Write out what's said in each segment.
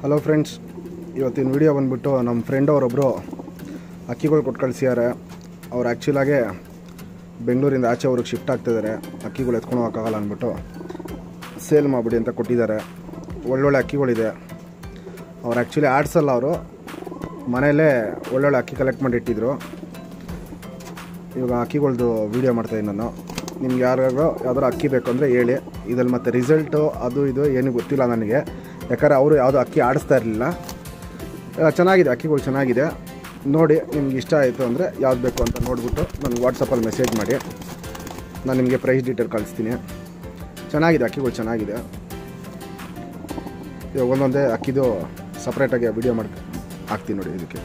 hello friends ಇವತ್ತಿನ video ಬಂದ್ಬಿಟ್ಟು ನಮ್ಮ ಫ್ರೆಂಡ್ ಅವರೊಬ್ಬರು ಅಕ್ಕಿಗಳು ಕೊಟ್ಟು ಕಳಿಸಿದ್ದಾರೆ ಅವ್ರು ಆ್ಯಕ್ಚುಲಾಗೆ ಬೆಂಗಳೂರಿಂದ ಆಚೆ ಅವ್ರಿಗೆ ಶಿಫ್ಟ್ ಆಗ್ತಿದ್ದಾರೆ ಅಕ್ಕಿಗಳು ಎತ್ಕೊಂಡು ಹೋಗೋಕ್ಕಾಗಲ್ಲ ಅಂದ್ಬಿಟ್ಟು ಸೇಲ್ ಮಾಡಿಬಿಡಿ ಅಂತ ಕೊಟ್ಟಿದ್ದಾರೆ ಒಳ್ಳೊಳ್ಳೆ ಅಕ್ಕಿಗಳಿದೆ ಅವ್ರು ಆ್ಯಕ್ಚುಲಿ ಆಡ್ಸಲ್ಲ ಅವರು ಮನೆಯಲ್ಲೇ ಒಳ್ಳೊಳ್ಳೆ ಅಕ್ಕಿ ಕಲೆಕ್ಟ್ ಮಾಡಿ ಇಟ್ಟಿದ್ರು ಇವಾಗ ಅಕ್ಕಿಗಳ್ದು ವೀಡಿಯೋ ಮಾಡ್ತಾಯಿದ್ದೀನಿ ನಾನು ನಿಮ್ಗೆ ಯಾರಿಗಾರು ಯಾವ್ದಾರು ಅಕ್ಕಿ ಬೇಕು ಅಂದರೆ ಹೇಳಿ ಇದ್ರಲ್ಲಿ ಮತ್ತು ರಿಸಲ್ಟು ಅದು ಇದು ಏನು ಗೊತ್ತಿಲ್ಲ ನನಗೆ ಯಾಕಂದರೆ ಅವರು ಯಾವುದೋ ಅಕ್ಕಿ ಆಡಿಸ್ತಾ ಇರಲಿಲ್ಲ ಚೆನ್ನಾಗಿದೆ ಅಕ್ಕಿಗಳು ಚೆನ್ನಾಗಿದೆ ನೋಡಿ ನಿಮ್ಗೆ ಇಷ್ಟ ಆಯಿತು ಅಂದರೆ ಯಾವ್ದು ಬೇಕು ಅಂತ ನೋಡಿಬಿಟ್ಟು ನನಗೆ ವಾಟ್ಸಪ್ಪಲ್ಲಿ ಮೆಸೇಜ್ ಮಾಡಿ ನಾನು ನಿಮಗೆ ಪ್ರೈಸ್ ಡೀಟೇಲ್ ಕಳಿಸ್ತೀನಿ ಚೆನ್ನಾಗಿದೆ ಅಕ್ಕಿಗಳು ಚೆನ್ನಾಗಿದೆ ಇವಾಗ ಒಂದೊಂದೇ ಅಕ್ಕಿದು ಸಪ್ರೇಟಾಗಿ ವಿಡಿಯೋ ಮಾಡಿ ಹಾಕ್ತೀನಿ ನೋಡಿ ಇದಕ್ಕೆ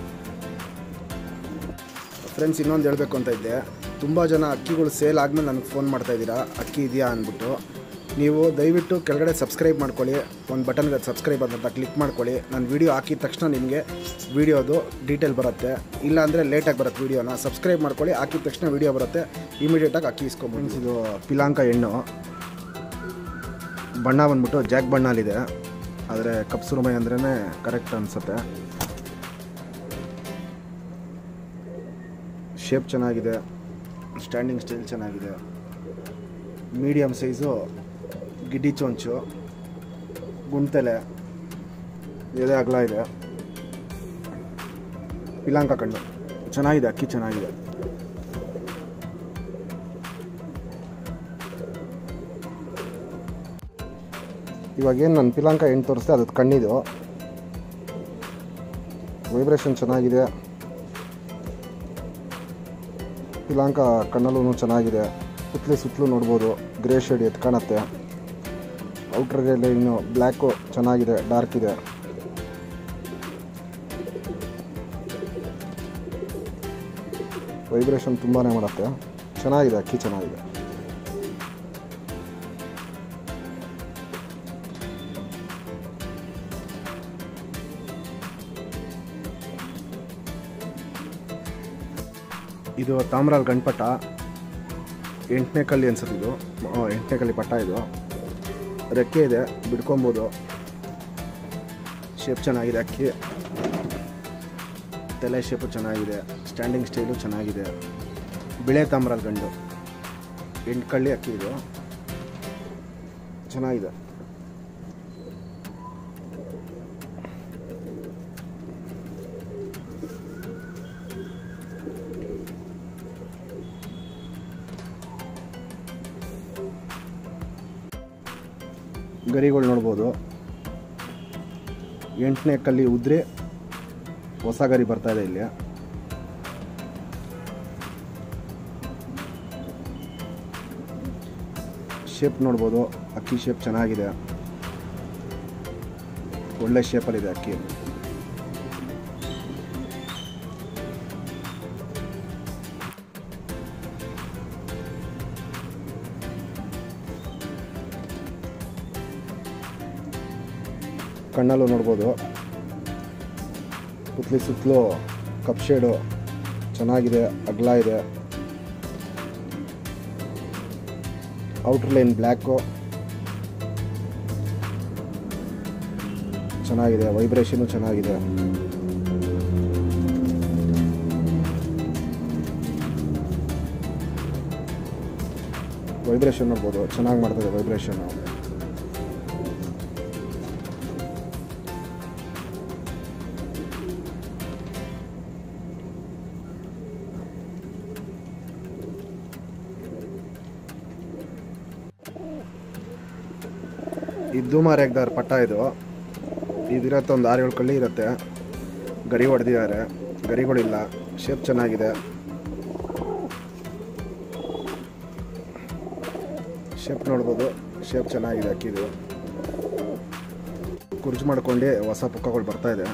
ಫ್ರೆಂಡ್ಸ್ ಇನ್ನೊಂದು ಹೇಳಬೇಕು ಅಂತ ಇದ್ದೆ ತುಂಬ ಜನ ಅಕ್ಕಿಗಳು ಸೇಲ್ ಆದಮೇಲೆ ನನಗೆ ಫೋನ್ ಮಾಡ್ತಾ ಇದ್ದೀರಾ ಅಕ್ಕಿ ಇದೆಯಾ ಅಂದ್ಬಿಟ್ಟು ನೀವು ದಯವಿಟ್ಟು ಕೆಳಗಡೆ ಸಬ್ಸ್ಕ್ರೈಬ್ ಮಾಡ್ಕೊಳ್ಳಿ ಒಂದು ಬಟನ್ಗೆ ಸಬ್ಸ್ಕ್ರೈಬ್ ಅಂತ ಕ್ಲಿಕ್ ಮಾಡ್ಕೊಳ್ಳಿ ನಾನು ವೀಡಿಯೋ ಹಾಕಿದ ತಕ್ಷಣ ನಿಮಗೆ ವೀಡಿಯೋದು ಡೀಟೇಲ್ ಬರುತ್ತೆ ಇಲ್ಲ ಅಂದರೆ ಲೇಟಾಗಿ ಬರುತ್ತೆ ವೀಡಿಯೋನ ಸಬ್ಸ್ಕ್ರೈಬ್ ಮಾಡ್ಕೊಳ್ಳಿ ಹಾಕಿದ ತಕ್ಷಣ ವೀಡಿಯೋ ಬರುತ್ತೆ ಇಮಿಡಿಯೇಟಾಗಿ ಅಕ್ಕಿ ಇಸ್ಕೊಂಬಂದು ಇದು ಪಿಲಾಂಕ ಹೆಣ್ಣು ಬಣ್ಣ ಬಂದ್ಬಿಟ್ಟು ಜಾಕ್ ಬಣ್ಣಲ್ಲಿದೆ ಆದರೆ ಕಪ್ ಸುರುಮೈ ಅಂದ್ರೇ ಕರೆಕ್ಟ್ ಅನಿಸುತ್ತೆ ಶೇಪ್ ಚೆನ್ನಾಗಿದೆ ಸ್ಟ್ಯಾಂಡಿಂಗ್ ಸ್ಟೈಲ್ ಚೆನ್ನಾಗಿದೆ ಮೀಡಿಯಮ್ ಸೈಜು ಗಿಡ್ಡಿ ಚೊಂಚು ಗುಂಟೆಲೆ ಎದೆ ಅಗಲ ಇದೆ ಪಿಲಾಂಕ ಕಣ್ಣು ಚೆನ್ನಾಗಿದೆ ಅಕ್ಕಿ ಚೆನ್ನಾಗಿದೆ ಇವಾಗೇನು ನನ್ನ ಪಿಲಾಂಕ ಎಂಟು ತೋರಿಸ್ದೆ ಅದ್ರದ್ದು ಕಣ್ಣಿದು ವೈಬ್ರೇಷನ್ ಚೆನ್ನಾಗಿದೆ ಪಿಲಾಂಕ ಕಣ್ಣಲ್ಲೂ ಚೆನ್ನಾಗಿದೆ ಸುತ್ತಲೂ ಸುತ್ತಲೂ ನೋಡ್ಬೋದು ಗ್ರೇ ಶೇಡ್ ಎತ್ತು ಕಾಣುತ್ತೆ ಔಟ್ರಲ್ಲಿ ಇನ್ನು ಬ್ಲ್ಯಾಕು ಚೆನ್ನಾಗಿದೆ ಡಾರ್ಕ್ ಇದೆ ವೈಬ್ರೇಷನ್ ತುಂಬಾ ಮಾಡುತ್ತೆ ಚೆನ್ನಾಗಿದೆ ಅಕ್ಕಿ ಚೆನ್ನಾಗಿದೆ ಇದು ತಾಮ್ರಾಲ್ ಗಣಪಟ ಎಂಟನೇ ಕಲ್ಲಿ ಅನ್ಸುತ್ತೆ ಇದು ಆ, ಎಂಟನೇ ಕಲ್ಲಿ ಪಟ್ಟ ಇದು ರೆಕ್ಕೆ ಇದೆ ಬಿಡ್ಕೊಬೋದು ಶೇಪ್ ಚೆನ್ನಾಗಿದೆ ಅಕ್ಕಿ ತಲೆ ಶೇಪು ಚೆನ್ನಾಗಿದೆ ಸ್ಟ್ಯಾಂಡಿಂಗ್ ಸ್ಟೈಲು ಚೆನ್ನಾಗಿದೆ ಬಿಳೆ ತಾಮ್ರಾಲ್ ಗಂಡು ಎಂಟು ಕಳ್ಳಿ ಅಕ್ಕಿ ಇದು ಚೆನ್ನಾಗಿದೆ ಗರಿಗಳು ನೋಡ್ಬೋದು ಎಂಟನೇ ಕಲ್ಲಿ ಉದ್ರೆ ಹೊಸ ಗರಿ ಬರ್ತಾ ಇದೆ ಇಲ್ಲಿ ಶೇಪ್ ನೋಡ್ಬೋದು ಅಕ್ಕಿ ಶೇಪ್ ಚೆನ್ನಾಗಿದೆ ಒಳ್ಳೆ ಶೇಪಲ್ಲಿದೆ ಅಕ್ಕಿ ಕಣ್ಣಲ್ಲೂ ನೋಡ್ಬೋದು ಸುತ್ತಲಿ ಸುತ್ತಲೂ ಕಪ್ ಶೇಡು ಚೆನ್ನಾಗಿದೆ ಅಗಲ ಇದೆ ಔಟರ್ ಲೈನ್ ಬ್ಲ್ಯಾಕು ಚೆನ್ನಾಗಿದೆ ವೈಬ್ರೇಷನು ಚೆನ್ನಾಗಿದೆ ವೈಬ್ರೇಷನ್ ನೋಡ್ಬೋದು ಚೆನ್ನಾಗಿ ಮಾಡ್ತದೆ ವೈಬ್ರೇಷನು ಇದು ಮಾರ್ಯಾಗ್ದಾರ ಪಟ್ಟ ಇದು ಇದಿರತ್ತೆ ಒಂದು ಆರು ಏಳು ಕಳ್ಳಿ ಇರುತ್ತೆ ಗರಿ ಹೊಡೆದಿದ್ದಾರೆ ಗರಿಗಳಿಲ್ಲ ಶೇಪ್ ಚೆನ್ನಾಗಿದೆ ಶೇಪ್ ನೋಡ್ಬೋದು ಶೇಪ್ ಚೆನ್ನಾಗಿದೆ ಅಕ್ಕಿದು ಕುರ್ಜು ಮಾಡ್ಕೊಂಡು ಹೊಸ ಪುಕ್ಕಗಳು ಬರ್ತಾ ಇದೆ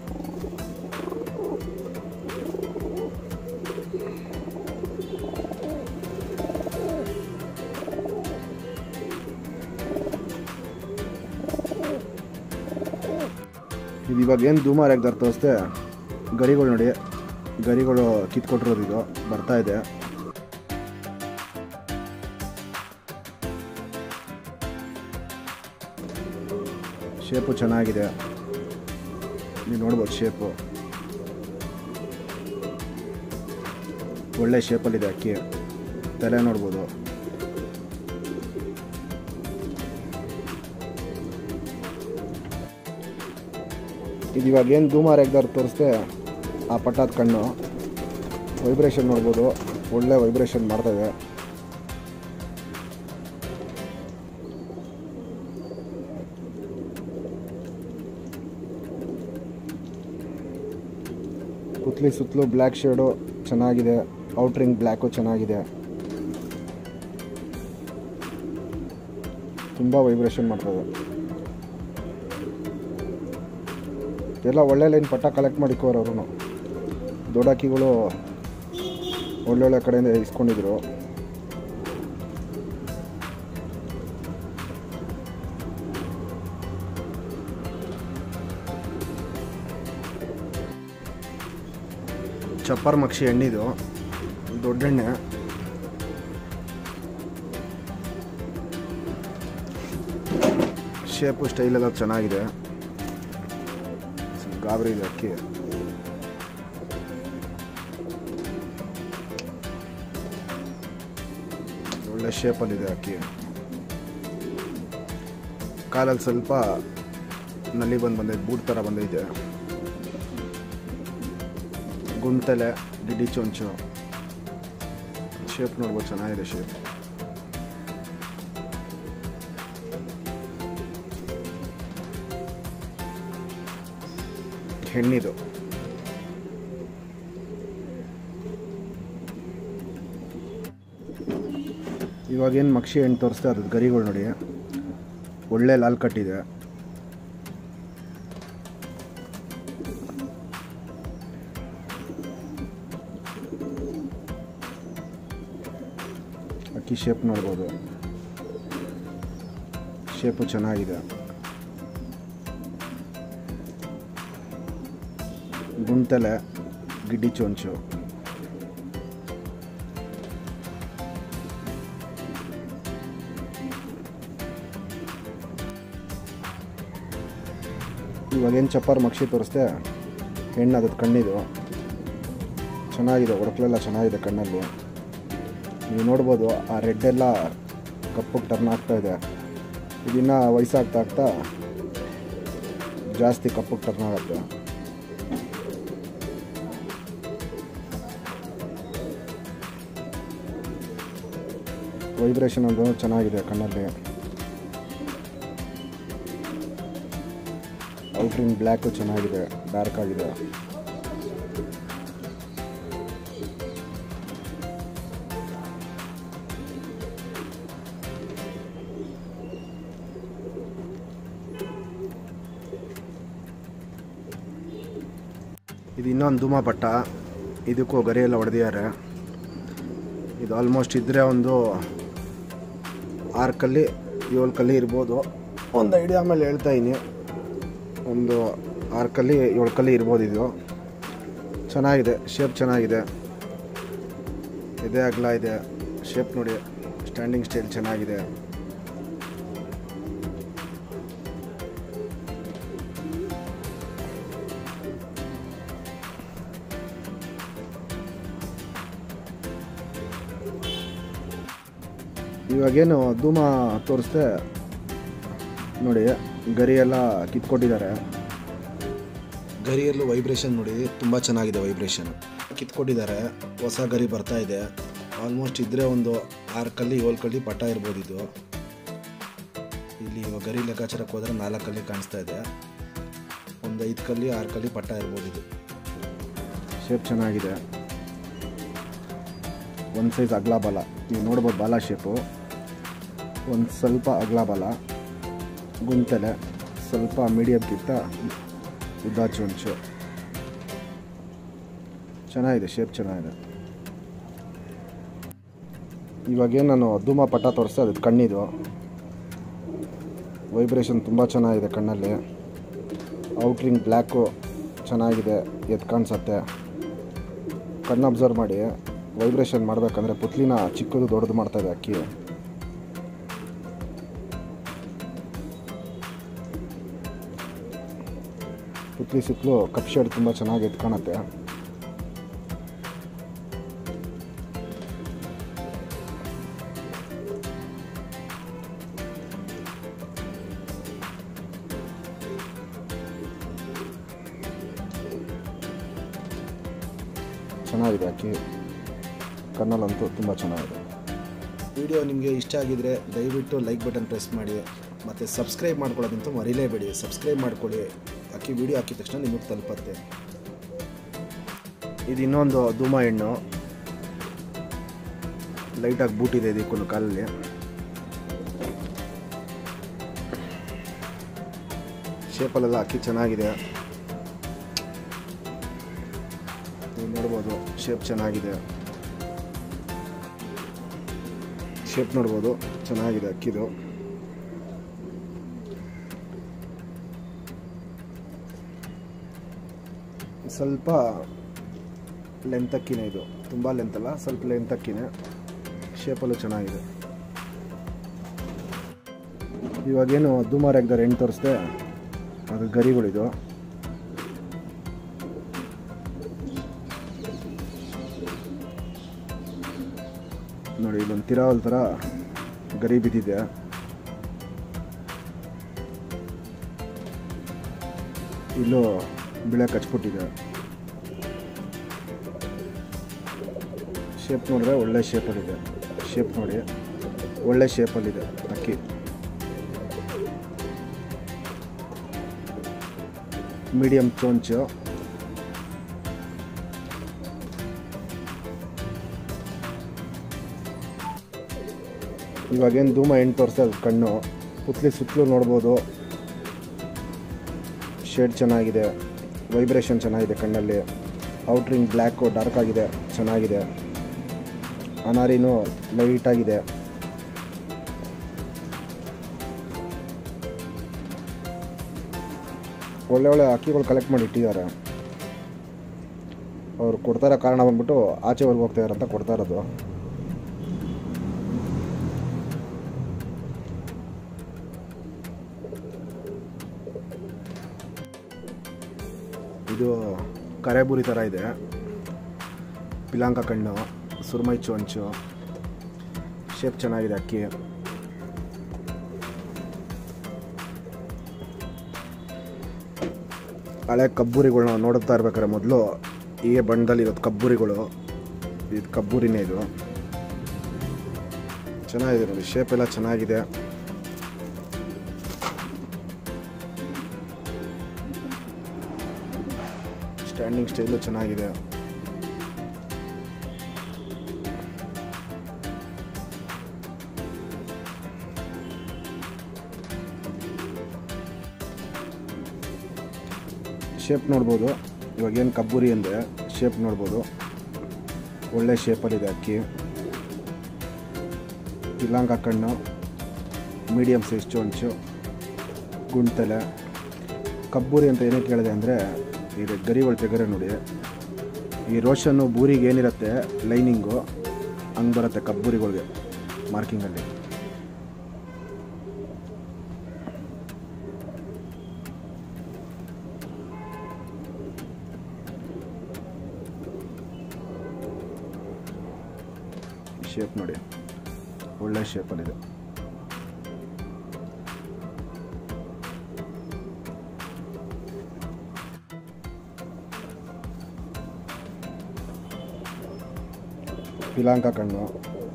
ಇದು ಇವಾಗ ಏನು ಧೂಮಾರ್ ಆಗ್ದಾರ ತೋರಿಸ್ದೆ ಗರಿಗಳು ನೋಡಿ ಗರಿಗಳು ಕಿತ್ಕೊಟ್ಟಿರೋದು ಇದು ಬರ್ತಾ ಇದೆ ಶೇಪು ಚೆನ್ನಾಗಿದೆ ನೀವು ನೋಡ್ಬೋದು ಶೇಪು ಒಳ್ಳೆ ಶೇಪಲ್ಲಿದೆ ಅಕ್ಕಿ ತಲೆ ನೋಡ್ಬೋದು ಇದು ಇವಾಗ ಏನು ಧೂಮ ರೇಗ್ದಾರ್ ತೋರಿಸ್ದೆ ಆ ಪಟ್ಟಾದ ಕಣ್ಣು ವೈಬ್ರೇಷನ್ ನೋಡ್ಬೋದು ಒಳ್ಳೆ ವೈಬ್ರೇಷನ್ ಮಾಡ್ತದೆ ಕುತ್ಲಿ ಸುತ್ತಲೂ ಬ್ಲ್ಯಾಕ್ ಶೇಡು ಚೆನ್ನಾಗಿದೆ ಔಟ್ರಿಂಗ್ ಬ್ಲ್ಯಾಕು ಚೆನ್ನಾಗಿದೆ ತುಂಬ ವೈಬ್ರೇಷನ್ ಮಾಡ್ತದೆ ಎಲ್ಲ ಒಳ್ಳೆ ಲೈನ್ ಪಟ್ಟ ಕಲೆಕ್ಟ್ ಮಾಡಿಕೋರು ಅವರು ದೊಡ್ಡಕ್ಕಿಗಳು ಒಳ್ಳೊಳ್ಳೆ ಕಡೆಯಿಂದ ಇಸ್ಕೊಂಡಿದ್ರು ಚಪ್ಪರ್ ಮಕ್ಷಿ ಎಣ್ಣಿದು ದೊಡ್ಡೆಣ್ಣೆ ಶೇಪು ಸ್ಟೈಲ್ ಎಲ್ಲ ಚೆನ್ನಾಗಿದೆ ಗಾಬರಿ ಇದೆ ಅಕ್ಕಿ ಒಳ್ಳೆ ಶೇಪಲ್ಲಿದೆ ಅಕ್ಕಿ ಕಾಲಲ್ಲಿ ಸ್ವಲ್ಪ ನಲ್ಲಿ ಬಂದು ಬಂದೈತೆ ಬೂಟ್ ಥರ ಬಂದೈತೆ ಗುಂಟಲೆ ಗಿಡ್ಡಿ ಚೊಂಚು ಶೇಪ್ ನೋಡ್ಬೋದು ಚೆನ್ನಾಗಿದೆ ಶೇಪ್ ಹೆಣ್ಣಿದು ಇವಾಗೇನು ಮಕ್ಷಿ ಹೆಣ್ಣು ತೋರಿಸ್ತೆ ಅದ್ರ ಗರಿಗಳು ನೋಡಿ ಒಳ್ಳೆ ಲಾಲ್ ಕಟ್ಟಿದೆ ಅಕ್ಕಿ ಶೇಪ್ ನೋಡ್ಬೋದು ಶೇಪು ಚೆನ್ನಾಗಿದೆ ಗುಂಟಲೆ ಗಿಡ್ಡಿ ಚೊಂಚು ಇವಾಗೇನು ಚಪ್ಪರ್ ಮಕ್ಷಿ ತೋರಿಸ್ದೆ ಹೆಣ್ಣು ಅದ್ರ ಕಣ್ಣಿದು ಚೆನ್ನಾಗಿದೆ ಒಡಕಲೆಲ್ಲ ಚೆನ್ನಾಗಿದೆ ಕಣ್ಣಲ್ಲಿ ನೀವು ನೋಡ್ಬೋದು ಆ ರೆಡ್ ಎಲ್ಲ ಕಪ್ಪಗೆ ಟರ್ನ್ ಆಗ್ತಾ ಇದೆ ಇದನ್ನು ವಯಸ್ಸಾಗ್ತಾ ಆಗ್ತಾ ಜಾಸ್ತಿ ಕಪ್ಪಗೆ ಟರ್ನ್ ಆಗುತ್ತೆ ವೈಬ್ರೇಷನ್ ಅದು ಚೆನ್ನಾಗಿದೆ ಕಣ್ಣಲ್ಲಿ ಔಟ್ರಿಂಗ್ ಬ್ಲ್ಯಾಕು ಚೆನ್ನಾಗಿದೆ ಡಾರ್ಕ್ ಆಗಿದೆ ಇದು ಇನ್ನೊಂದು ಧೂಮ ಪಟ್ಟ ಇದಕ್ಕೂ ಗರಿ ಎಲ್ಲ ಹೊಡೆದಿದ್ದಾರೆ ಇದು ಆಲ್ಮೋಸ್ಟ್ ಇದ್ದರೆ ಒಂದು ಆರು ಕಲ್ಲಿ ಏಳು ಕಲ್ಲಿ ಇರ್ಬೋದು ಒಂದು ಐಡಿಯಾ ಮೇಲೆ ಹೇಳ್ತಾ ಇದ್ದೀನಿ ಒಂದು ಆರು ಕಲ್ಲಿ ಏಳು ಕಲ್ಲಿ ಇರ್ಬೋದು ಇದು ಚೆನ್ನಾಗಿದೆ ಶೇಪ್ ಚೆನ್ನಾಗಿದೆ ಇದೇ ಅಗಲ ಇದೆ ಶೇಪ್ ನೋಡಿ ಸ್ಟ್ಯಾಂಡಿಂಗ್ ಸ್ಟೈಲ್ ಚೆನ್ನಾಗಿದೆ ಇವಾಗೇನು ಧೂಮ ತೋರಿಸ್ದೆ ನೋಡಿ ಗರಿ ಎಲ್ಲ ಕಿತ್ಕೊಟ್ಟಿದ್ದಾರೆ ಗರಿಯಲ್ಲೂ ವೈಬ್ರೇಷನ್ ನೋಡಿ ತುಂಬ ಚೆನ್ನಾಗಿದೆ ವೈಬ್ರೇಷನ್ ಕಿತ್ಕೊಟ್ಟಿದ್ದಾರೆ ಹೊಸ ಗರಿ ಬರ್ತಾ ಇದೆ ಆಲ್ಮೋಸ್ಟ್ ಇದ್ದರೆ ಒಂದು ಆರು ಕಲ್ಲಿ ಏಳು ಕಲ್ಲಿ ಪಟ್ಟ ಇರ್ಬೋದು ಇದು ಇಲ್ಲಿ ಇವಾಗ ಗರಿ ಲೆಕ್ಕಾಚಾರಕ್ಕೆ ಹೋದರೆ ನಾಲ್ಕು ಕಲ್ಲಿ ಕಾಣಿಸ್ತಾ ಇದೆ ಒಂದು ಐದು ಕಲ್ಲಿ ಆರು ಕಲ್ಲಿ ಪಟ್ಟ ಇರ್ಬೋದು ಇದು ಶೇಪ್ ಚೆನ್ನಾಗಿದೆ ಒಂದು ಸೈಜ್ ಅಗ್ಲ ಬಾಲ ನೀವು ನೋಡ್ಬೋದು ಬಾಲ ಶೇಪು ಒಂದು ಸ್ವಲ್ಪ ಅಗ್ಲ ಬಾಲ ಗುಂತಲೆ ಸ್ವಲ್ಪ ಮೀಡಿಯಮ್ಗಿಂತ ಉದ್ದ ಚುಂಚು ಚೆನ್ನಾಗಿದೆ ಶೇಪ್ ಚೆನ್ನಾಗಿದೆ ಇವಾಗೇನು ನಾನು ಧೂಮ ಪಟ್ಟ ತೋರಿಸ್ದೆ ಅದು ಕಣ್ಣಿದು ವೈಬ್ರೇಷನ್ ತುಂಬ ಚೆನ್ನಾಗಿದೆ ಕಣ್ಣಲ್ಲಿ ಔಟ್ರಿಂಗ್ ಬ್ಲ್ಯಾಕು ಚೆನ್ನಾಗಿದೆ ಎದ್ದು ಕಾಣಿಸತ್ತೆ ಕಣ್ಣು ಅಬ್ಸರ್ವ್ ಮಾಡಿ ವೈಬ್ರೇಷನ್ ಮಾಡಬೇಕಂದ್ರೆ ಪುತ್ಲಿನ ಚಿಕ್ಕದು ದೊಡ್ಡದು ಮಾಡ್ತಾಯಿದೆ ಅಕ್ಕಿ ಪುತ್ಲಿ ಸುತ್ತಲೂ ಕಪ್ ಶೇಡ್ ತುಂಬ ಚೆನ್ನಾಗಿ ಎದ್ದು ಕಾಣುತ್ತೆ ಚೆನ್ನಾಗಿದೆ ಅಕ್ಕಿ ಕನ್ನಲಂತೂ ತುಂಬ ಚೆನ್ನಾಗಿದೆ ವಿಡಿಯೋ ನಿಮಗೆ ಇಷ್ಟ ಆಗಿದರೆ ದಯವಿಟ್ಟು ಲೈಕ್ ಬಟನ್ ಪ್ರೆಸ್ ಮಾಡಿ ಮತ್ತು ಸಬ್ಸ್ಕ್ರೈಬ್ ಮಾಡ್ಕೊಳ್ಳೋದಂತೂ ಮರಿಲೇಬೇಡಿ ಸಬ್ಸ್ಕ್ರೈಬ್ ಮಾಡ್ಕೊಳ್ಳಿ ಅಕ್ಕಿ ವಿಡಿಯೋ ಹಾಕಿದ ತಕ್ಷಣ ನಿಮಗೆ ತಲುಪತ್ತೆ ಇದು ಇನ್ನೊಂದು ಧೂಮ ಹೆಣ್ಣು ಲೈಟಾಗಿ ಬೂಟಿದೆ ಇದಕ್ಕೂ ಕಾಲಲ್ಲಿ ಶೇಪಲ್ಲೆಲ್ಲ ಅಕ್ಕಿ ಚೆನ್ನಾಗಿದೆ ನೀವು ನೋಡ್ಬೋದು ಶೇಪ್ ಚೆನ್ನಾಗಿದೆ ಶೇಪ್ ನೋಡ್ಬೋದು ಚೆನ್ನಾಗಿದೆ ಅಕ್ಕಿದು ಸ್ವಲ್ಪ ಲೆಂತ್ ಅಕ್ಕಿನೇ ಇದು ತುಂಬ ಲೆಂತ್ ಅಲ್ಲ ಸ್ವಲ್ಪ ಲೆಂತ್ ಅಕ್ಕಿನೇ ಶೇಪಲ್ಲೂ ಚೆನ್ನಾಗಿದೆ ಇವಾಗೇನು ಧೂಮಾರ್ ಎಗ್ದಾರ ಹೆಣ್ಣು ತೋರಿಸ್ದೆ ಅದು ಗರಿಗಳಿದು ನೋಡಿ ಇಲ್ಲೊಂದು ತಿರಾವಲ್ ಥರ ಗರಿ ಬಿದ್ದಿದೆ ಇಲ್ಲೂ ಬಿಳೆ ಕಚ್ಬಿಟ್ಟಿದೆ ಶೇಪ್ ನೋಡಿದ್ರೆ ಒಳ್ಳೆ ಶೇಪಲ್ಲಿದೆ ಶೇಪ್ ನೋಡಿ ಒಳ್ಳೆ ಶೇಪಲ್ಲಿದೆ ಅಕ್ಕಿ ಮೀಡಿಯಮ್ ಚೊಂಚು ಇವಾಗೇನು ಧೂಮ ಎಂಟು ತೋರಿಸ್ತಾ ಅದು ಕಣ್ಣು ಪುತ್ಲಿ ಸುತ್ತಲೂ ನೋಡ್ಬೋದು ಶೇಡ್ ಚೆನ್ನಾಗಿದೆ ವೈಬ್ರೇಷನ್ ಚೆನ್ನಾಗಿದೆ ಕಣ್ಣಲ್ಲಿ ಔಟ್ರಿಂಗ್ ಬ್ಲ್ಯಾಕು ಡಾರ್ಕ್ ಆಗಿದೆ ಚೆನ್ನಾಗಿದೆ ಅನಾರಿನೂ ಲೈಟಾಗಿದೆ ಒಳ್ಳೆ ಒಳ್ಳೆ ಅಕ್ಕಿಗಳು ಕಲೆಕ್ಟ್ ಮಾಡಿ ಇಟ್ಟಿದ್ದಾರೆ ಅವ್ರು ಕೊಡ್ತಾರೋ ಕಾರಣ ಬಂದ್ಬಿಟ್ಟು ಆಚೆವರೆಗೆ ಹೋಗ್ತಾ ಇದಾರೆ ಅಂತ ಕೊಡ್ತಾ ಇರೋದು ಇದು ಕರೆಬುರಿ ಥರ ಇದೆ ಪಿಲಾಂಕ ಕಣ್ಣು ಸುರ್ಮೈ ಚೊಂಚು ಶೇಪ್ ಚೆನ್ನಾಗಿದೆ ಅಕ್ಕಿ ಹಳೆ ಕಬ್ಬುರಿಗಳನ್ನ ನೋಡುತ್ತಾ ಇರ್ಬೇಕಾದ್ರೆ ಮೊದಲು ಈ ಬಣ್ಣದಲ್ಲಿ ಇರೋದು ಕಬ್ಬುರಿಗಳು ಇದು ಕಬ್ಬುರಿನೇ ಇದು ಚೆನ್ನಾಗಿದೆ ನೋಡಿ ಶೇಪ್ ಎಲ್ಲ ಚೆನ್ನಾಗಿದೆ ಸ್ಟ್ಯಾಂಡಿಂಗ್ ಸ್ಟೈಲು ಚೆನ್ನಾಗಿದೆ ಶೇಪ್ ನೋಡ್ಬೋದು ಇವಾಗ ಏನು ಕಬ್ಬುರಿ ಅಂದರೆ ಶೇಪ್ ನೋಡ್ಬೋದು ಒಳ್ಳೆ ಶೇಪಲ್ಲಿದೆ ಅಕ್ಕಿ ಇಲ್ಲಂಗ ಕಣ್ಣು ಮೀಡಿಯಮ್ ಸೈಜ್ ಚೊಂಚು ಗುಂಡ್ತಲೆ ಕಬ್ಬುರಿ ಅಂತ ಏನಕ್ಕೆ ಕೇಳಿದೆ ಅಂದರೆ ಇದು ಗರಿಗಳು ತೆಗರೆ ನೋಡಿ ಈ ರೋಷನ್ನು ಬೂರಿಗೆ ಏನಿರುತ್ತೆ ಲೈನಿಂಗು ಹಂಗೆ ಬರುತ್ತೆ ಕಬ್ಬುರಿಗಳಿಗೆ ಮಾರ್ಕಿಂಗಲ್ಲಿ ಶೇಪ್ ನೋಡಿ ಒಳ್ಳೆ ಶೇಪಲ್ಲಿದೆ ಪಿಲಾಂಕ ಕಣ್ಣು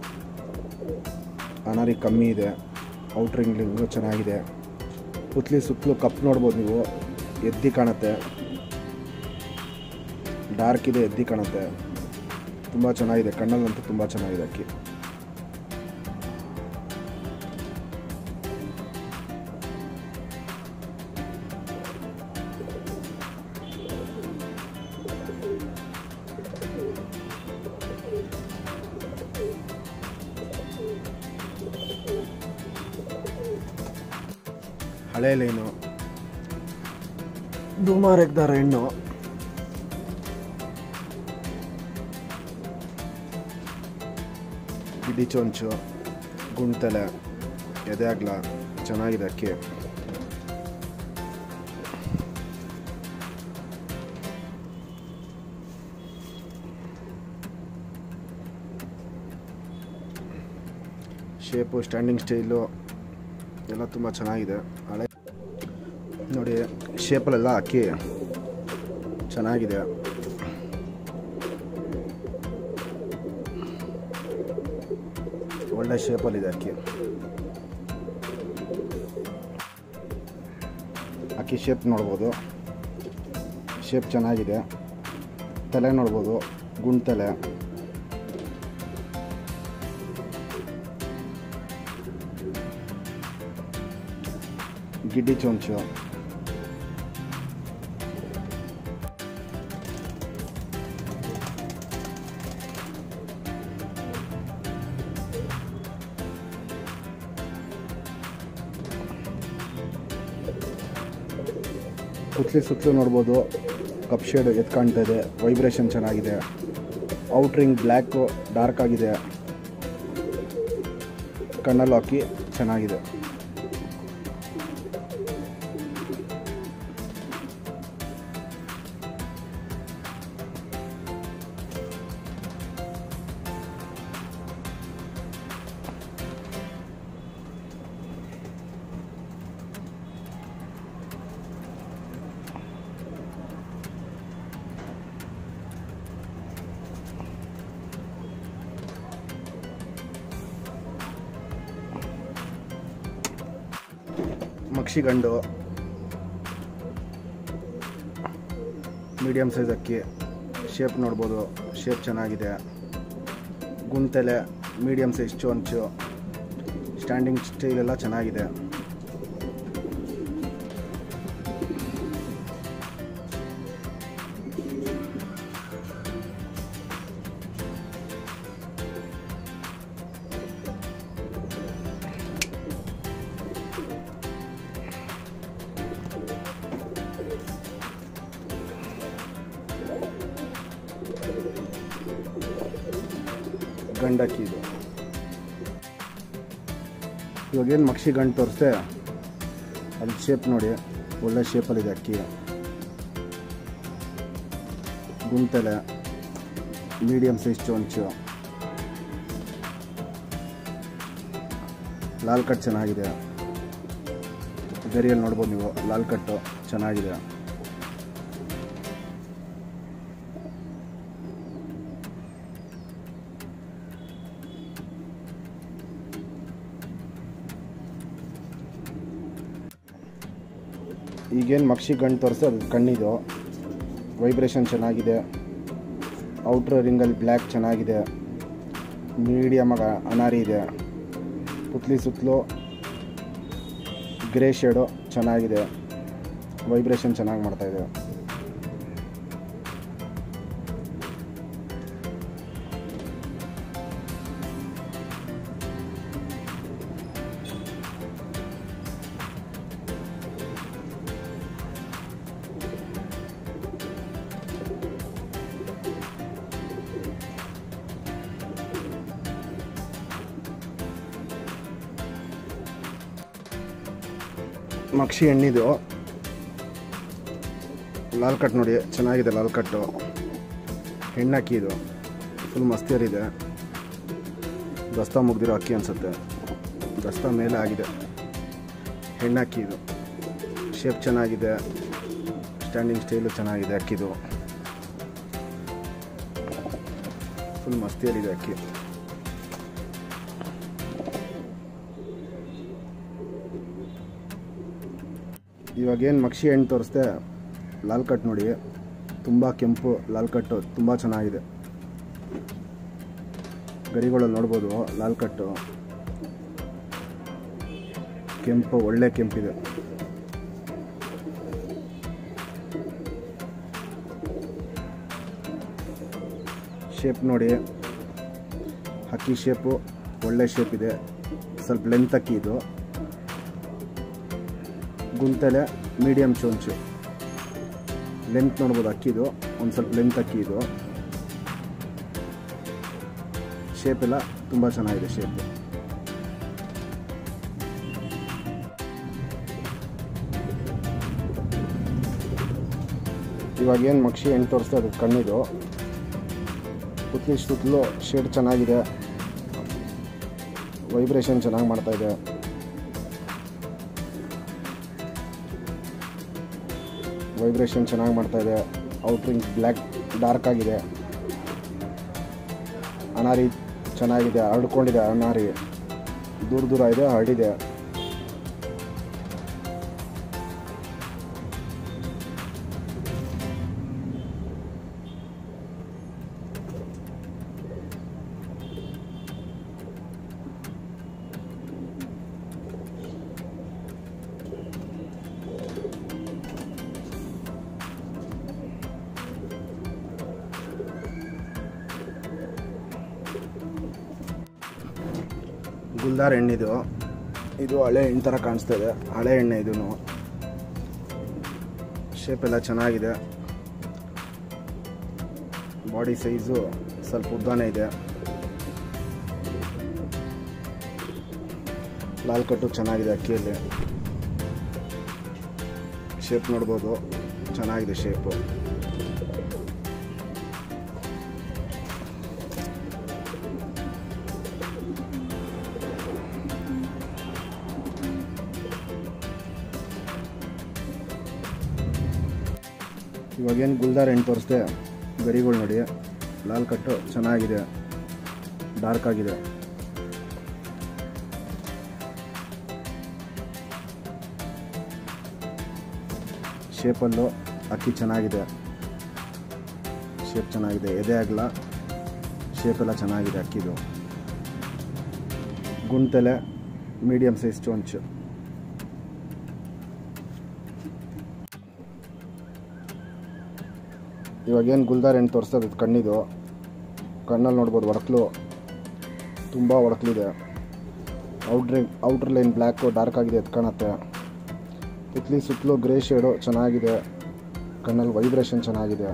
ಅನಾರಿ ಕಮ್ಮಿ ಇದೆ ಔಟ್ರಿಂಗ್ಲಿಂಗು ಚೆನ್ನಾಗಿದೆ ಪುತ್ಲಿ ಸುತ್ತಲೂ ಕಪ್ ನೋಡ್ಬೋದು ನೀವು ಎದ್ದಿ ಕಾಣುತ್ತೆ ಡಾರ್ಕ್ ಇದೆ ಎದ್ದಿ ಕಾಣುತ್ತೆ ತುಂಬ ಚೆನ್ನಾಗಿದೆ ಕಣ್ಣಲ್ಲಂತೂ ತುಂಬ ಚೆನ್ನಾಗಿದೆ ಅಕ್ಕಿ ಹಳೆ ಲೈನು ಧೂಮಾರೆಗ್ದಾರ ಹೆಣ್ಣು ಇಡೀ ಚೊಂಚು ಗುಂಡ್ತಲೆ ಎದೆ ಅಗ್ಲ ಚೆನ್ನಾಗಿದೆ ಅಕ್ಕಿ ಶೇಪು ಸ್ಟ್ಯಾಂಡಿಂಗ್ ಸ್ಟೈಲು ಎಲ್ಲ ತುಂಬ ಚೆನ್ನಾಗಿದೆ ಹಳೆ ನೋಡಿ ಶೇಪಲ್ಲೆಲ್ಲ ಅಕ್ಕಿ ಚೆನ್ನಾಗಿದೆ ಒಳ್ಳೆ ಶೇಪಲ್ಲಿದೆ ಅಕ್ಕಿ ಅಕ್ಕಿ ಶೇಪ್ ನೋಡ್ಬೋದು ಶೇಪ್ ಚೆನ್ನಾಗಿದೆ ತಲೆ ನೋಡ್ಬೋದು ಗುಂಡ್ ತಲೆ ಗಿಡ್ಡಿ ಚೊಂಚು ಕುತ್ಲಿ ಸುತ್ತಲೂ ನೋಡ್ಬೋದು ಕಪ್ ಶೇಡ್ ಎದ್ದು ಕಾಣ್ತಾ ಇದೆ ವೈಬ್ರೇಷನ್ ಚೆನ್ನಾಗಿದೆ ಔಟ್ರಿಂಗ್ ಬ್ಲ್ಯಾಕು ಡಾರ್ಕ್ ಆಗಿದೆ ಕಣ್ಣಲ್ಲಿ ಹಾಕಿ ಚೆನ್ನಾಗಿದೆ ಮಕ್ಷಿಗಂಡು ಮೀಡಿಯಮ್ ಸೈಜ್ ಅಕ್ಕಿ ಶೇಪ್ ನೋಡ್ಬೋದು ಶೇಪ್ ಚೆನ್ನಾಗಿದೆ ಗುಂತೆಲೆ ಮೀಡಿಯಮ್ ಸೈಜ್ ಚೊಂಚು ಸ್ಟ್ಯಾಂಡಿಂಗ್ ಸ್ಟೈಲ್ ಎಲ್ಲ ಚೆನ್ನಾಗಿದೆ ಗಂಡಕ್ಕಿ ಇದು ಇವಾಗೇನು ಮಕ್ಷಿ ಗಂಡು ತೋರಿಸ್ದೆ ಅದ್ರ ಶೇಪ್ ನೋಡಿ ಒಳ್ಳೆ ಶೇಪಲ್ಲಿದೆ ಅಕ್ಕಿ ಗುಂತಲೆ ಮೀಡಿಯಮ್ ಸೈಜ್ ಚೊಂಚು ಲಾಲ್ ಕಟ್ ಚೆನ್ನಾಗಿದೆ ಗರಿಯಲ್ಲಿ ನೋಡ್ಬೋದು ನೀವು ಲಾಲ್ ಕಟ್ಟು ಚೆನ್ನಾಗಿದೆ ಈಗೇನು ಮಕ್ಷಿ ಗಂಡು ತೋರಿಸಿ ಅದು ಕಣ್ಣಿದು ವೈಬ್ರೇಷನ್ ಚೆನ್ನಾಗಿದೆ ಔಟ್ರ್ ರಿಂಗಲ್ಲಿ ಬ್ಲ್ಯಾಕ್ ಚೆನ್ನಾಗಿದೆ ಮೀಡಿಯಮ್ ಆಗಿ ಅನಾರಿ ಇದೆ ಪುತ್ಲಿ ಸುತ್ತಲೂ ಗ್ರೇ ಶೇಡು ಚೆನ್ನಾಗಿದೆ ವೈಬ್ರೇಷನ್ ಚೆನ್ನಾಗಿ ಮಾಡ್ತಾಯಿದೆ ಮಕ್ಷಿ ಎಣ್ಣಿದು ಲಾಲ್ ಕಟ್ ನೋಡಿ ಚೆನ್ನಾಗಿದೆ ಲಾಲ್ ಕಟ್ಟು ಹೆಣ್ಣಕ್ಕಿ ಇದು ಫುಲ್ ಮಸ್ತಿಯರಿದೆ ದಸ್ತಾ ಮುಗ್ದಿರೋ ಅಕ್ಕಿ ಅನಿಸುತ್ತೆ ದಸ್ತಾ ಮೇಲೆ ಆಗಿದೆ ಹೆಣ್ಣಕ್ಕಿ ಇದು ಶೇಪ್ ಚೆನ್ನಾಗಿದೆ ಸ್ಟ್ಯಾಂಡಿಂಗ್ ಸ್ಟೈಲು ಚೆನ್ನಾಗಿದೆ ಅಕ್ಕಿದು ಫುಲ್ ಮಸ್ತಿಯಲ್ಲಿದೆ ಅಕ್ಕಿ ಇವಾಗೇನು ಮಕ್ಷಿ ಹಣ್ಣು ತೋರಿಸ್ದೆ ಲಾಲ್ ಕಟ್ ನೋಡಿ ತುಂಬ ಕೆಂಪು ಲಾಲ್ ಕಟ್ಟು ತುಂಬ ಚೆನ್ನಾಗಿದೆ ಗರಿಗಳಲ್ಲಿ ನೋಡ್ಬೋದು ಲಾಲ್ ಕಟ್ಟು ಕೆಂಪು ಒಳ್ಳೆ ಕೆಂಪಿದೆ ಶೇಪ್ ನೋಡಿ ಹಕ್ಕಿ ಶೇಪು ಒಳ್ಳೆ ಶೇಪ್ ಇದೆ ಸ್ವಲ್ಪ ಲೆಂತ್ ಅಕ್ಕಿ ಇದು ಗುಂತಲೆ ಮೀಡಿಯಮ್ ಚೊಂಚು ಲೆಂತ್ ನೋಡ್ಬೋದು ಅಕ್ಕಿದು ಒಂದು ಸ್ವಲ್ಪ ಲೆಂತ್ ಅಕ್ಕಿ ಇದು ಶೇಪ್ ಎಲ್ಲ ತುಂಬ ಚೆನ್ನಾಗಿದೆ ಶೇಪ್ ಇವಾಗ ಏನು ಮಕ್ಷಿ ಹೆಣ್ಣು ತೋರಿಸ್ತಾ ಅದು ಕಣ್ಣಿದು ಪುತ್ಲಿ ಸುತ್ತಲೂ ಶೇಡ್ ಚೆನ್ನಾಗಿದೆ ವೈಬ್ರೇಷನ್ ಚೆನ್ನಾಗಿ ಮಾಡ್ತಾ ಇದೆ ವೈಬ್ರೇಷನ್ ಚೆನ್ನಾಗಿ ಮಾಡ್ತಾ ಇದೆ ಔಟ್ರಿಂಗ್ ಬ್ಲ್ಯಾಕ್ ಡಾರ್ಕ್ ಆಗಿದೆ ಅನಾರಿ ಚೆನ್ನಾಗಿದೆ ಹರಡ್ಕೊಂಡಿದೆ ಅನಾರಿ ದೂರ ದೂರ ಇದೆ ಹರಡಿದೆ ಗುಲ್ದಾರ್ ಎಣ್ಣಿದು ಇದು ಹಳೆ ಎಣ್ಣೆ ಥರ ಕಾಣಿಸ್ತಾ ಇದೆ ಹಳೆ ಎಣ್ಣೆ ಇದೂ ಶೇಪ್ ಎಲ್ಲ ಚೆನ್ನಾಗಿದೆ ಬಾಡಿ ಸೈಜು ಸ್ವಲ್ಪ ಉದ್ದಾನೆ ಇದೆ ಲಾಲ್ ಕಟ್ಟು ಚೆನ್ನಾಗಿದೆ ಅಕ್ಕಿಯಲ್ಲಿ ಶೇಪ್ ನೋಡ್ಬೋದು ಚೆನ್ನಾಗಿದೆ ಶೇಪು ಇವಾಗೇನು ಗುಲ್ದಾರ್ ಎಣ್ಣೆ ತೋರಿಸ್ದೆ ಗರಿಗಳು ನೋಡಿ ಲಾಲ್ ಕಟ್ಟು ಚೆನ್ನಾಗಿದೆ ಡಾರ್ಕ್ ಆಗಿದೆ ಶೇಪಲ್ಲೂ ಅಕ್ಕಿ ಚೆನ್ನಾಗಿದೆ ಶೇಪ್ ಚೆನ್ನಾಗಿದೆ ಎದೆ ಆಗಲ್ಲ ಶೇಪ್ ಎಲ್ಲ ಚೆನ್ನಾಗಿದೆ ಅಕ್ಕಿದು ಗುಂಟೆಲೆ ಮೀಡಿಯಮ್ ಸೈಜ್ ಚೊಂಚು ಇವಾಗೇನು ಗುಲ್ದಾರ್ ಎಣ್ಣೆ ತೋರಿಸ್ತದೆ ಇದು ಕಣ್ಣಿದು ಕಣ್ಣಲ್ಲಿ ನೋಡ್ಬೋದು ಒಡಕ್ಲು ತುಂಬ ಒಡಕ್ಲಿದೆ ಔಟ್ರಿ ಔಟ್ರ್ ಲೈನ್ ಬ್ಲ್ಯಾಕು ಡಾರ್ಕ್ ಆಗಿದೆ ಎದ್ದು ಕಾಣುತ್ತೆ ಪುತ್ಲಿ ಸುತ್ತಲೂ ಗ್ರೇ ಶೇಡು ಚೆನ್ನಾಗಿದೆ ಕಣ್ಣಲ್ಲಿ ವೈಬ್ರೇಷನ್ ಚೆನ್ನಾಗಿದೆ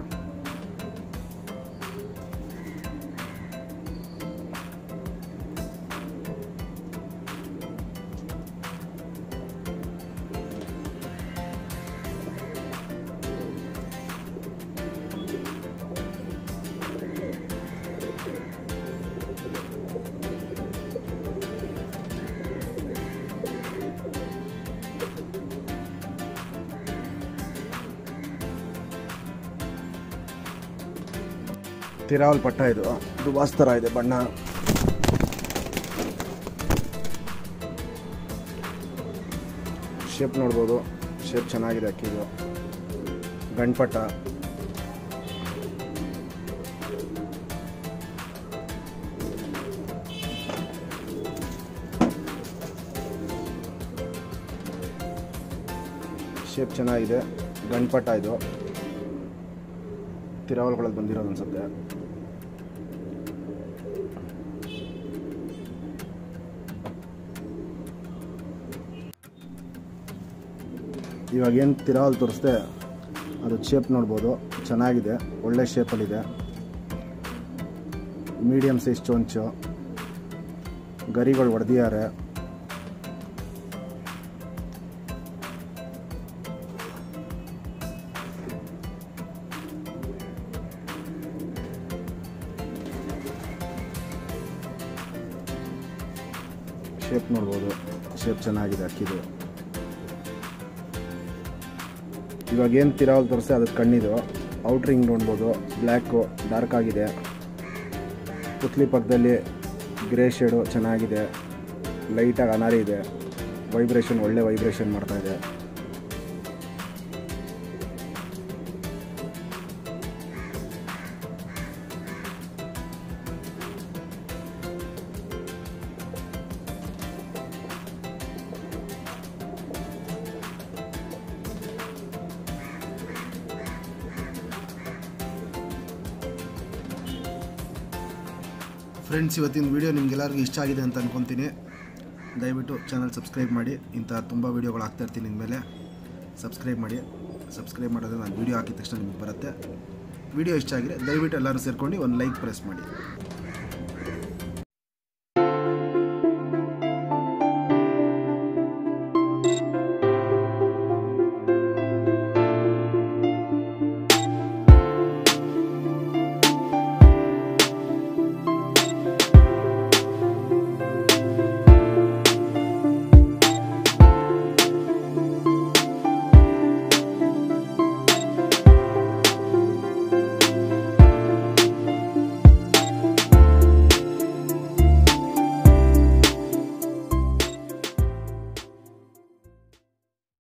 ತಿರಾವಲ್ ಪಟ್ಟ ಇದು ದುಬಾಸ್ ಥರ ಇದೆ ಬಣ್ಣ ಶೇಪ್ ನೋಡ್ಬೋದು ಶೇಪ್ ಚೆನ್ನಾಗಿದೆ ಅಕ್ಕಿದು ಗಂಡ್ಪಟ್ಟ ಶೇಪ್ ಚೆನ್ನಾಗಿದೆ ಗಂಡ್ಪಟ್ಟ ಇದು ತಿರಾವಲ್ಗಳಲ್ಲಿ ಬಂದಿರೋದು ಅನ್ಸುತ್ತೆ ಇವಾಗ ಏನು ತಿರಾವಲ್ ತೋರಿಸ್ದೆ ಅದು ಶೇಪ್ ನೋಡ್ಬೋದು ಚೆನ್ನಾಗಿದೆ ಒಳ್ಳೆ ಶೇಪಲ್ಲಿದೆ ಮೀಡಿಯಮ್ ಸೈಜ್ ಚೊಂಚು ಗರಿಗಳು ಹೊಡೆದಿದ್ದಾರೆ ಶೇಪ್ ನೋಡ್ಬೋದು ಶೇಪ್ ಚೆನ್ನಾಗಿದೆ ಅಕ್ಕಿದು ಇವಾಗ ಏನು ತಿರಾವಲ್ ತೋರಿಸಿ ಅದಕ್ಕೆ ಕಣ್ಣಿದು ಔಟ್ರಿಂಗ್ ನೋಡ್ಬೋದು ಬ್ಲ್ಯಾಕು ಡಾರ್ಕ್ ಆಗಿದೆ ಪುತ್ಲಿ ಪಕ್ಕದಲ್ಲಿ ಗ್ರೇ ಶೇಡು ಚೆನ್ನಾಗಿದೆ ಲೈಟಾಗಿ ಅನಾರಿ ಇದೆ ವೈಬ್ರೇಷನ್ ಒಳ್ಳೆ ವೈಬ್ರೇಷನ್ ಮಾಡ್ತಾ ಇದೆ ಫ್ರೆಂಡ್ಸ್ ಇವತ್ತಿನ ವಿಡಿಯೋ ನಿಮ್ಗೆಲ್ಲರಿಗೂ ಇಷ್ಟ ಆಗಿದೆ ಅಂತ ಅನ್ಕೊತೀನಿ ದಯವಿಟ್ಟು ಚಾನಲ್ ಸಬ್ಸ್ಕ್ರೈಬ್ ಮಾಡಿ ಇಂಥ ತುಂಬ ವೀಡಿಯೋಗಳು ಹಾಕ್ತಾ ಇರ್ತೀನಿ ಇನ್ಮೇಲೆ ಸಬ್ಸ್ಕ್ರೈಬ್ ಮಾಡಿ ಸಬ್ಸ್ಕ್ರೈಬ್ ಮಾಡೋದು ನಾನು ವೀಡಿಯೋ ಹಾಕಿದ ತಕ್ಷಣ ನಿಮಗೆ ಬರುತ್ತೆ ವಿಡಿಯೋ ಇಷ್ಟ ಆಗಿದೆ ದಯವಿಟ್ಟು ಎಲ್ಲರೂ ಸೇರ್ಕೊಂಡು ಒಂದು ಲೈಕ್ ಪ್ರೆಸ್ ಮಾಡಿ